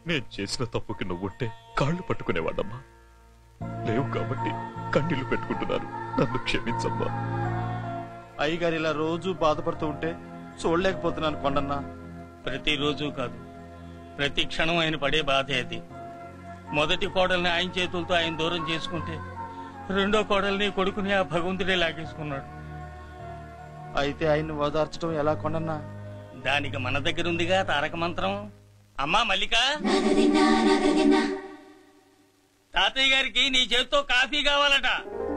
నేను చేసిన తప్పుకి నువ్వుంటే కాళ్ళు పట్టుకునేవాడమ్మా లేవు కాబట్టి కన్నీళ్లు పెట్టుకుంటున్నాను నన్ను క్షమించమ్మా అయ్యగారు ఇలా రోజు బాధపడుతూ ఉంటే చూడలేకపోతున్నాను కొండన్నా ప్రతిరోజు కాదు ప్రతి క్షణం ఆయన పడే బాధే అది మొదటి కోడల్ని ఆయన చేతులతో ఆయన దూరం చేసుకుంటే రెండో కోడల్ని కొడుకుని ఆ భగవంతుడే లాగేసుకున్నాడు అయితే ఆయన్ని ఓదార్చడం ఎలా కొండన్నా దానికి మన దగ్గర ఉందిగా తారక మంత్రం అమ్మా మల్లిక తాతయ్య గారికి నీ చేత్తో కాఫీ కావాలట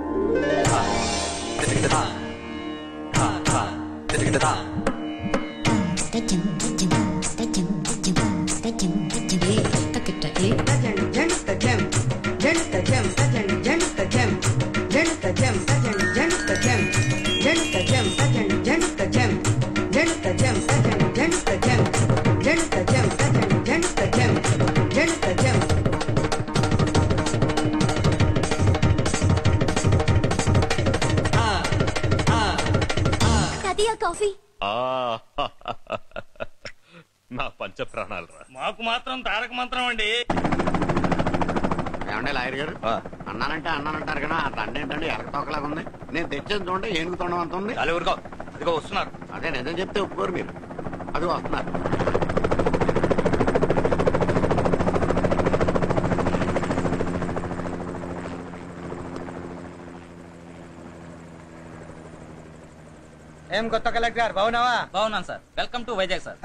తాతయ్య కాఫీ ఆ నా పంచ ప్రాణాలరా మాకు మాత్రం తారక మంత్రం అండి ఏమండే లాయర్ గారు అన్నానంటే అన్నానంటారు కదా ఆ దండ ఏంటంటే ఎలక తోకలాగా ఉంది నేను తెచ్చేది చూడండి ఏనుగు తొండం అంత ఉంది చాలు ఊరుకో అదిగో వస్తున్నారు అదే నిజం చెప్తే ఒప్పుకోరు మీరు అది వస్తున్నారు ఏం కొత్త కలెక్టర్ బాగున్నావా బాగున్నాను sir welcome to Vizag sir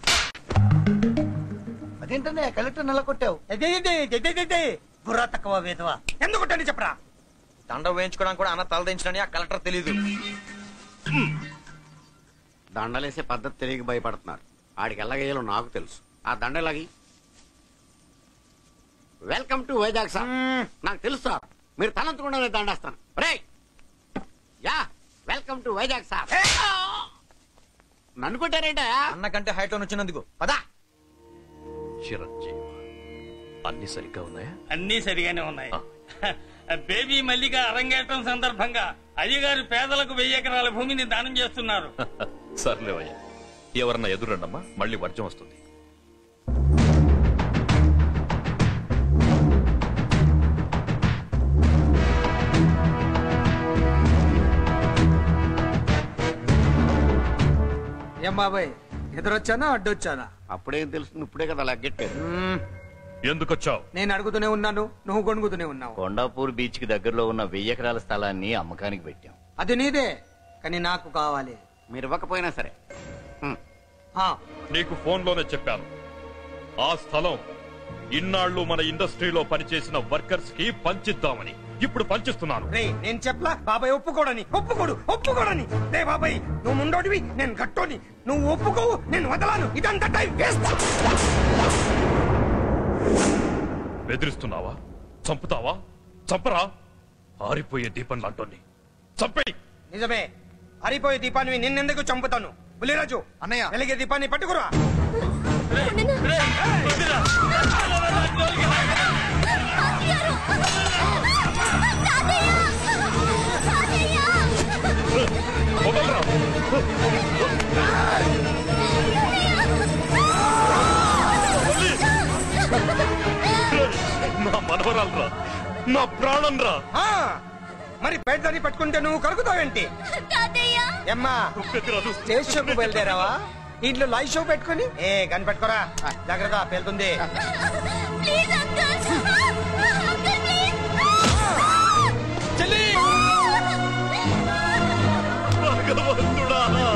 అదేంటనే కలెక్టర్ నెల కొట్టావు బుర్రా తక్కువ వేదవా ఎందుకు చెప్పరా దండ వేయించుకోవడానికి కూడా అన్న తల దించడని ఆ కలెక్టర్ తెలీదు దండలేసే పద్ధతి తెలియక భయపడుతున్నారు ఆడికి ఎలాగేయాలో నాకు తెలుసు ఆ దండ ఎలాగి వెల్కమ్ టు వైజాగ్ సార్ నాకు తెలుసు సార్ మీరు తలంచకుండానే దండేస్తాను రే యా వెల్కమ్ టు వైజాగ్ సార్ నన్ను కొట్టారేంటా అన్న కంటే హైట్ లో వచ్చినందుకు పదా చిరంజీవి అన్ని సరిగ్గా ఉన్నాయా అన్నీ సరిగానే ఉన్నాయి బేబీ మల్లిక అరంగేట్రం సందర్భంగా అయ్యగారు పేదలకు వెయ్యి ఎకరాల భూమిని దానం చేస్తున్నారు సర్లేవయ్యా ఎవరన్నా ఎదురండమ్మా మళ్ళీ వర్జం వస్తుంది ఏం బాబాయ్ ఎదురొచ్చానా అడ్డొచ్చానా అప్పుడేం తెలుస్తుంది ఇప్పుడే కదా లగ్గెట్టారు ఎందుకొచ్చావు నేను అడుగుతూనే ఉన్నాను నువ్వు కొనుగుతూనే ఉన్నావు కొండాపూర్ బీచ్ కి దగ్గరలో ఉన్న వెయ్యి ఎకరాల స్థలాన్ని అమ్మకానికి పెట్టాం అది నీదే కానీ నాకు కావాలి మీరు ఇవ్వకపోయినా సరే హ్మ్. ఆ, నీకు ఫోన్లోనే చెప్పాను ఆ స్థలం ఇన్నాళ్లు మన ఇండస్ట్రీలో పనిచేసిన వర్కర్స్ కి పంచిద్దామని ఇప్పుడు పంచిస్తున్నాను రే నేను చెప్పలా బాబాయ్ ఒప్పుకోడని ఒప్పుకోడు ఒప్పుకోడని రే బాబాయ్ నువ్వు ముండోడివి నేను గట్టోని నువ్వు ఒప్పుకోవు నేను వదలాను ఇదంతా టైం వేస్ట్ బెదిరిస్తున్నావా చంపుతావా చంపరా ఆరిపోయే దీపం లాంటోని చంపేయి నిజమే అరిపోయే దీపాన్ని నిన్నెందుకు చంపుతాను బులిరాజు అన్నయ్య. వెలిగే దీపాన్ని పట్టుకురా వదలరా. నా మనవరాలరా నా ప్రాణం రా ఆ, మరి పేదదాన్ని పట్టుకుంటే నువ్వు కలుగుతావేంటి ఎమ్మా పెద్దరాదు స్టేజ్ షోకు బయలుదేరావా ఇంట్లో లైవ్ షో పెట్టుకుని ఏ గన్ పెట్టుకోరా జాగ్రత్త పేలుతుంది భగవంతుడా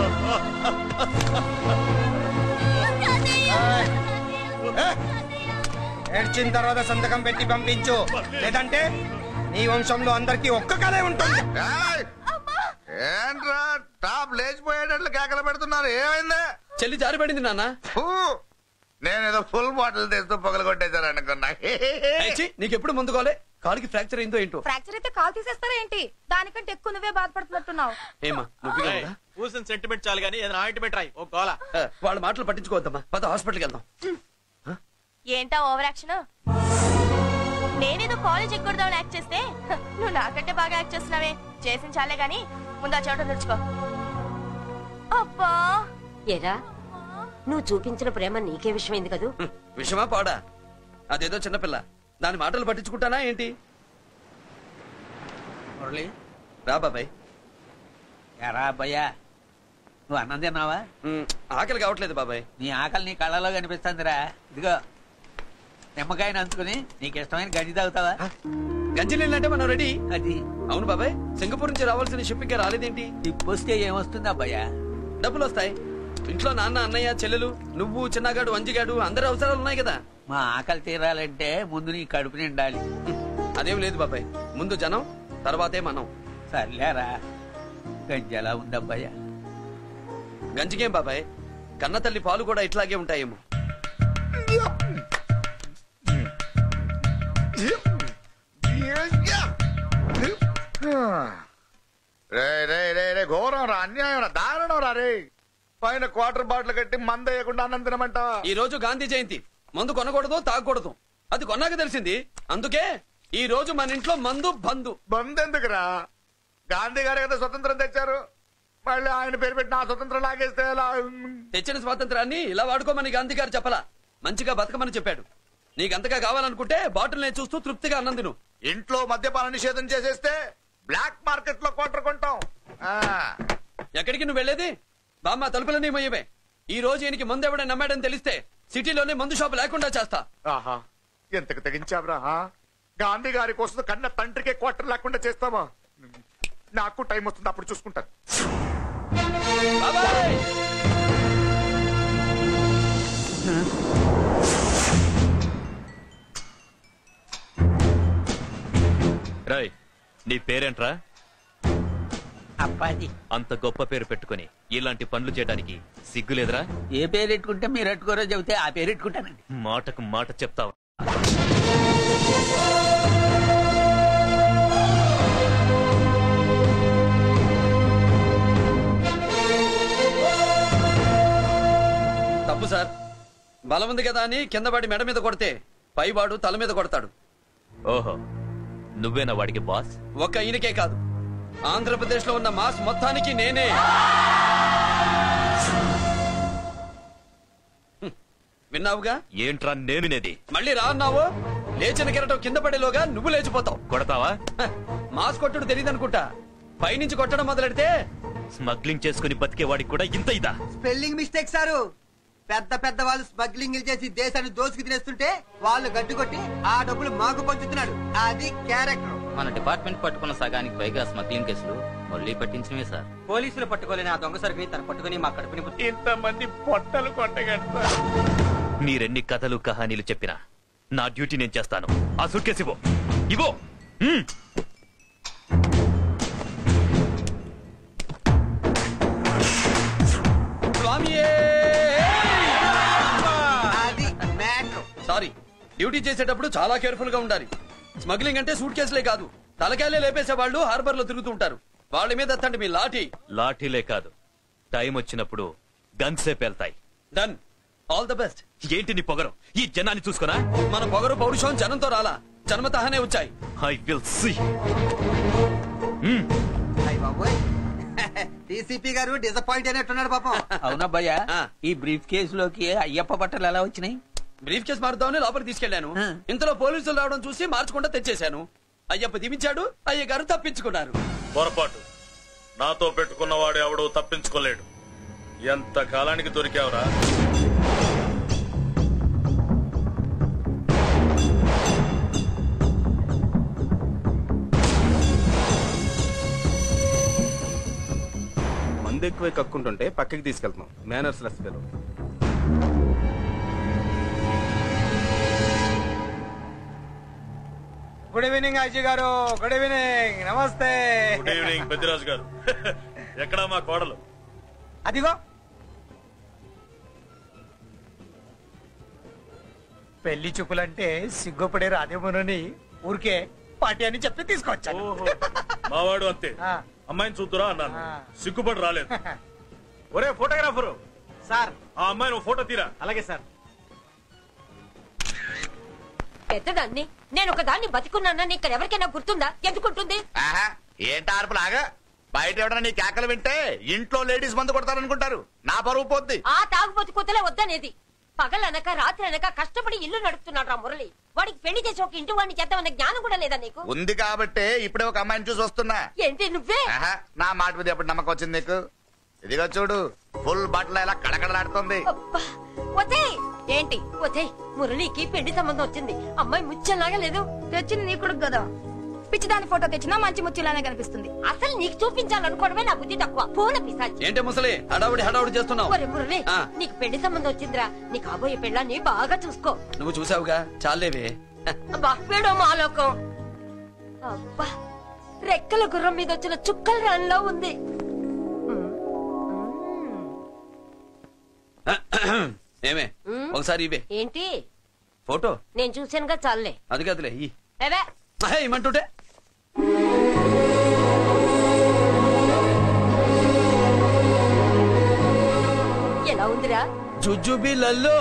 ఏడ్చిన తర్వాత సంతకం పెట్టి పంపించు లేదంటే నీ వంశంలో అందరికీ ఒక్క కలే ఉంటుంది ఏంట్రా టాప్ లేచిపోయేటట్లు కేకలు పెడుతున్నారు ఏమైంది చెల్లి జారిపడింది నాన్న ఫూ! నేనేదో ఫుల్ బాటిల్ తెస్తూ పొగలు కొట్టేశారు అనుకున్నా నీకెప్పుడు ముందుకోలే కాలుకి ఫ్రాక్చర్ అయిందో ఏంటో ఫ్రాక్చర్ అయితే కాల్ తీసేస్తారా ఏంటి దానికంటే ఎక్కువ నువ్వే బాధపడుతున్నట్టున్నావు ఏమా నొప్పిగా ఉందా? కూసిన సెంటిమెంట్ చాలు గానీ ఏదైనా ఆయింట్మెంట్ రాయి ఓ గోల ఆ, వాళ్ళ మాటలు పట్టించుకోవద్దమ్మా పద హాస్పిటల్కి వెళ్దాం ఏంటా ఓవర్ యాక్షన్ నేనేదో కాలేజ్ ఎక్కడదామని యాక్ట్ చేస్తే హ, నువ్వు నాకంటే బాగా యాక్ట్ చేస్తున్నావే చేసిన చాలే గాని ముందు ఆ చోట నిలుచుకో అబ్బా ఎరా నువ్వు చూపించిన ప్రేమ నీకే విషయమైంది కదూ విషమా పాడా అదేదో చిన్నపిల్ల దాని మాటలు పట్టించుకుంటానా ఏంటి మురళి రా బాబాయ్ ఎరా అబ్బయ్యా నువ్వు అన్నం తిన్నావా ఉమ్, ఆకలి కావట్లేదు బాబాయ్ నీ ఆకలి నీ కళ్ళలో కనిపిస్తుందిరా ఇదిగో నిమ్మకాయని అంచుకుని నీకు ఇష్టమైన గంజి తాగుతావా గంజి నీళ్ళంటే మనం రెడీ అది అవును బాబాయ్ సింగపూర్ నుంచి రావాల్సిన షిప్పింగ్ రాలేదేంటి తిప్పొస్తే ఏమొస్తుంది అబ్బయ్యా డబ్బులు వస్తాయి ఇంట్లో నాన్న అన్నయ్య చెల్లెలు నువ్వు చిన్నగాడు అంజిగాడు అందరి అవసరాలు ఉన్నాయి కదా మా ఆకలి తీరాలంటే ముందు నీ కడుపు నిండాలి అదేం లేదు బాబాయ్ ముందు జనం తర్వాతే మనం సర్లేరా గంజి ఎలా ఉంది అబ్బయ్యా గంజికేం బాబాయ్ కన్న తల్లి పాలు కూడా ఇట్లాగే ఉంటాయేమో రే రే రే రే ఘోరం రా అన్యాయం రా దారుణం రా రే పైన క్వార్టర్ బాటిల్ కట్టి మంద వేయకుండా అన్నం తినమంటావా ఈ రోజు గాంధీ జయంతి మందు కొనకూడదు తాగకూడదు అది కొన్నాక తెలిసింది అందుకే ఈ రోజు మన ఇంట్లో మందు బందు బంద్ ఎందుకురా గాంధీ గారు కదా స్వతంత్రం తెచ్చారు మళ్ళీ ఆయన పేరు పెట్టి నా స్వతంత్రం లాగేస్తే ఎలా తెచ్చిన స్వాతంత్రాన్ని ఇలా వాడుకోమని గాంధీ గారు చెప్పలా మంచిగా బతకమని చెప్పాడు నీకంతగా కావాలనుకుంటే బాటిల్ నేను చూస్తూ తృప్తిగా అన్నం తిను ఇంట్లో మద్యపాన నిషేధం చేసేస్తే బ్లాక్ మార్కెట్ లో క్వార్టర్ కొంటాం ఆ, ఎక్కడికి నువ్వు వెళ్ళేది బామ్మ తలుపులన్నీ మొయ్యవే ఈ రోజు ఈయనకి మందు ఎవడని నమ్మాడని తెలిస్తే సిటీలోనే మందు షాపు లేకుండా చేస్తా ఆహా ఎంతకు తెగించావురా ఆ? గాంధీ గారి కోసం కన్న తండ్రికే క్వార్టర్ లేకుండా చేస్తావా నాకు టైం వస్తుంది అప్పుడు చూసుకుంటాను బాబాయ్ రాయ్ నీ పేరేంట్రా అప్పాది అంత గొప్ప పేరు పెట్టుకొని ఇలాంటి పనులు చేయడానికి సిగ్గులేదురా ఏ పేరు పెట్టుకుంటే మీరు పెట్టుకోరో చెబితే ఆ పేరు పెట్టుకుంటానండి మాటకు మాట చెప్తావు తప్పు సార్ బలం ఉంది కదా అని కింద పడి మెడ మీద కొడితే పైవాడు తల మీద కొడతాడు ఓహో నువ్వేనా వాడికి బాస్ ఒక్క ఈయనకే కాదు ఆంధ్రప్రదేశ్ లో ఉన్న మాస్ మొత్తానికి నేనే హ్మ్. విన్నావుగా ఏంట్రా నేను వినేది మళ్ళీ రా అన్నావు లేచిన కెరటం కింద పడేలోగా నువ్వు లేచిపోతావు కొడతావా హ, మాస్ కొట్టుడు తెలియదు అనుకుంటా పైనుంచి కొట్టడం మొదలెడితే స్మగ్లింగ్ చేసుకుని బతికే వాడికి కూడా ఇంత ఇదా స్పెల్లింగ్ మిస్టేక్ సారు పెద్ద పెద్ద వాళ్ళు స్మగ్లింగ్ చేసి దేశాన్ని దోసుకు తినేస్తుంటే వాళ్ళు గడ్డు కొట్టి ఆ డబ్బులు మాకు పంచుతున్నాడు అది క్యారెక్టర్ మన డిపార్ట్మెంట్ పట్టుకున్న సగానికి పైగా స్మగ్లింగ్ కేసులు మళ్ళీ పట్టించినవే సార్ పోలీసులు పట్టుకోలేని ఆ దొంగ సరుకుని తను పట్టుకుని మా కడుపుని ఇంతమంది పొట్టలు కొట్టగడతా మీరెన్ని కథలు కహానీలు చెప్పినా నా డ్యూటీ నేను చేస్తాను ఆ సుట్కేసి ఇవ్వు ఇవ్వు హ్మ్. స్వామియే అది మ్యాటర్ సారీ డ్యూటీ చేసేటప్పుడు చాలా కేర్ఫుల్ గా ఉండాలి స్మగ్లింగ్ అంటే సూట్ కేసులే కాదు తలకాయలే లేపేసే వాళ్ళు హార్బర్ లో తిరుగుతూ ఉంటారు వాళ్ళ మీద ఎత్తండి మీ లాఠీ లాఠీలే కాదు టైం వచ్చినప్పుడు గన్సే పేల్తాయి డన్ ఆల్ ద బెస్ట్ ఏంటి నీ పొగరు ఈ జనాన్ని చూసుకోనా మన పొగరు పౌరుషం జనంతో రాలా జన్మతహనే వచ్చాయి ఐ విల్ సీ అయ్య బాబోయ్ డీసీపీ గారు డిసప్పాయింట్ అయినట్టున్నాడు పాపం అవునబ్బయ్యా ఈ బ్రీఫ్ కేసులోకి అయ్యప్ప బట్టలు ఎలా వచ్చినాయి బ్రీఫ్ కేసు మారుద్దామని లోపలికి తీసుకెళ్లాను ఇంతలో పోలీసులు రావడం చూసి మార్చకుండా తెచ్చేశాను అయ్యప్ప దివించాడు అయ్య గారు తప్పించుకున్నారు పొరపాటు నాతో పెట్టుకున్నవాడు ఎవడు తప్పించుకోలేడు ఎంత కాలానికి దొరికావురా మందు ఎక్కువ కక్కుంటుంటే పక్కకి తీసుకెళ్తున్నాం manners less fellow good evening Ajay గారు గుడ్ ఈవినింగ్ నమస్తే గుడ్ ఈవినింగ్ పెద్దిరాజు గారు ఎక్కడా మా కోడలు అదిగో పెళ్లి చూపులంటే సిగ్గుపడే రాధేమోనని ఊరికే పార్టీ అని చెప్పి తీసుకొచ్చాను మావాడు అంతే అమ్మాయిని చూద్దురా అన్నాను సిగ్గుపడి రాలేదు ఒరే ఫోటోగ్రాఫరు సార్ ఆ అమ్మాయిని ఓ ఫోటో తీరా అలాగే సార్ పెద్దదాన్ని నేను ఒక దాన్ని బతికున్నానని ఇక్కడ ఎవరికైనా గుర్తుందా ఎందుకుంటుంది ఆహా ఏంటి ఆర్పులాగా బయట ఎవడన్నా నీ కేకలు వింటే ఇంట్లో లేడీస్ మందు కొడతారనుకుంటారు నా పరువు పోద్ది ఆ తాగుబోతు కుతలే వద్దనేది పగలనక రాత్రి అనక కష్టపడి ఇల్లు నడుపుతున్నాడు రా మురళి వాడికి పెళ్లి చేసి ఒక ఇంటి వాడిని చేద్దామన్న జ్ఞానం కూడా లేదా నీకు ఉంది కాబట్టే ఇప్పుడే ఒక అమ్మాయిని చూసి వస్తున్నా ఏంటి నువ్వే ఆహా, నా మాట మీద ఎప్పుడు నమ్మకం వచ్చింది నీకు ఇదిగో చూడు ఫుల్ బట్టలు ఎలా కడకడలాడుతుంది వతే ఏంటి వతే మురళికి పెళ్లి సంబంధం వచ్చింది అమ్మాయి ముచ్చలాగా లేదు తెచ్చింది నీ కొడుకు కదా పిచ్చిదాని ఫోటో తెచ్చినా మంచి ముత్యులానే కనిపిస్తుంది అసలు నీకు చూపించాలనుకోవడమే నా బుద్ధి తక్కువ పూల పిశాచి ఏంటి ముసలి హడావుడి హడావుడి చేస్తున్నావు ఒరే మురళి ఆ. నీకు పెళ్లి సంబంధం వచ్చిందిరా నీ కాబోయే పెళ్ళాన్ని బాగా చూసుకో నువ్వు చూసావుగా చాలేవే అబ్బా వీడో మాలోకం అబ్బా రెక్కల గుర్రం మీద వచ్చిన చుక్కల రాన్లో ఉంది ఏమే ఒకసారి ఇవే ఏంటి ఫోటో నేను చూశానుగా చాలే అది కదులే ఈ అదే ఇమ్మంటుంటే ఎలా ఉందిరా జుజుబి లల్లో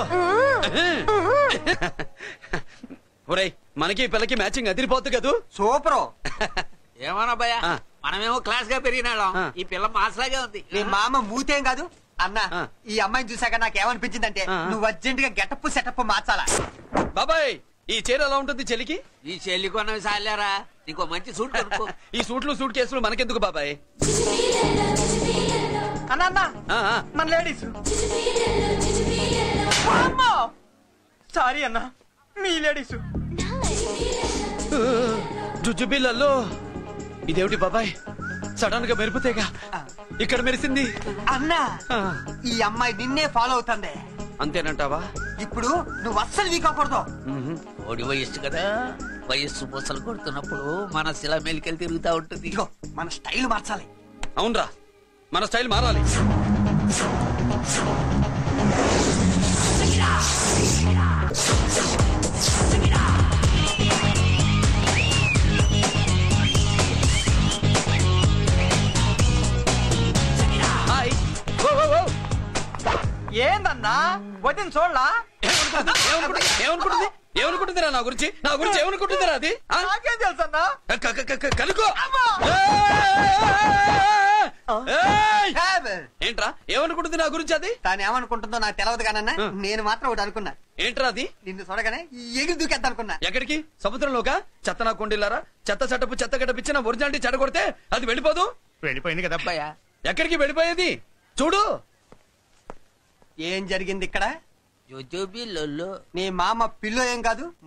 ఒరేయ్ మనకి ఈ పిల్లకి మ్యాచింగ్ అదిరిపోద్దు కదూ సూపరు ఏమన్నా భయ మనమేమో క్లాస్ గా పెరిగినాళ్ళం ఈ పిల్ల మాసలాగే ఉంది నీ మామ మూతేం కాదు అన్న ఈ అమ్మాయిని చూసాక నాకు ఏమనిపించిందంటే నువ్వు అర్జెంట్ గా గెటప్ సెటప్ మార్చాలా బాబాయ్ ఈ చీర ఎలా ఉంటుంది చెలికి ఈ చెల్లి కొన్నవి సాలేరా నీకు మంచి సూట్ కొనుక్కో ఈ సూట్లు సూట్ కేసులు మనకెందుకు బాబాయ్ అన్న అన్న ఆ, ఆ. మన లేడీస్ సారీ అన్న మీ లేడీస్ జుజుబి లల్లో ఇదేమిటి బాబాయ్ సడన్ గా మెరుపుతేగా ఇక్కడ మెరిసింది అన్నా ఈ అమ్మాయి నిన్నే ఫాలో అవుతుంది అంతేనంటావా ఇప్పుడు నువ్వు అస్సలు వీక్ అవ్వకూడదు ఓడి వయస్సు కదా వయస్సు పూసలు కొడుతున్నప్పుడు మన శిల మేలికెళ్ళి తిరుగుతా ఉంటుంది మన స్టైల్ మార్చాలి అవునరా మన స్టైల్ మారాలి హాయ్ ఓ, ఓ, ఓ. ఏందన్నా వదిన చూడలా ఏమనుకుంటుంది ఏమనుకుంటుంది ఏమనుకుంటుందిరా నా గురించి నా గురించి ఏమనుకుంటుందిరా అది ఆ? నాకేం తెలుసు అన్నా క- క- క- క- కనుకో ఏయ్! ఏంట్రా ఏమనుకుంటుంది నా గురించి అది తాను ఏమనుకుంటుందో నాకు తెలియదు కానన్నా నేను మాత్రం ఒకటి అనుకున్నా ఏంట్రా అది నిన్ను చూడగానే ఎగిరి దూకేద్దాం అనుకున్నా ఎక్కడికి సముద్రంలోకా చెత్త నా కొండిల్లారా చెత్త చట్టపు చెత్త గడపిచ్చిన ఒరిజినాలిటీ చెడగొడితే అది వెళ్ళిపోదు వెళ్ళిపోయింది కదా అబ్బాయా ఎక్కడికి వెళ్ళిపోయేది చూడు ఏం జరిగింది ఇక్కడ జోజోబి లొల్లో నీ మామ పిల్లో ఏం కాదు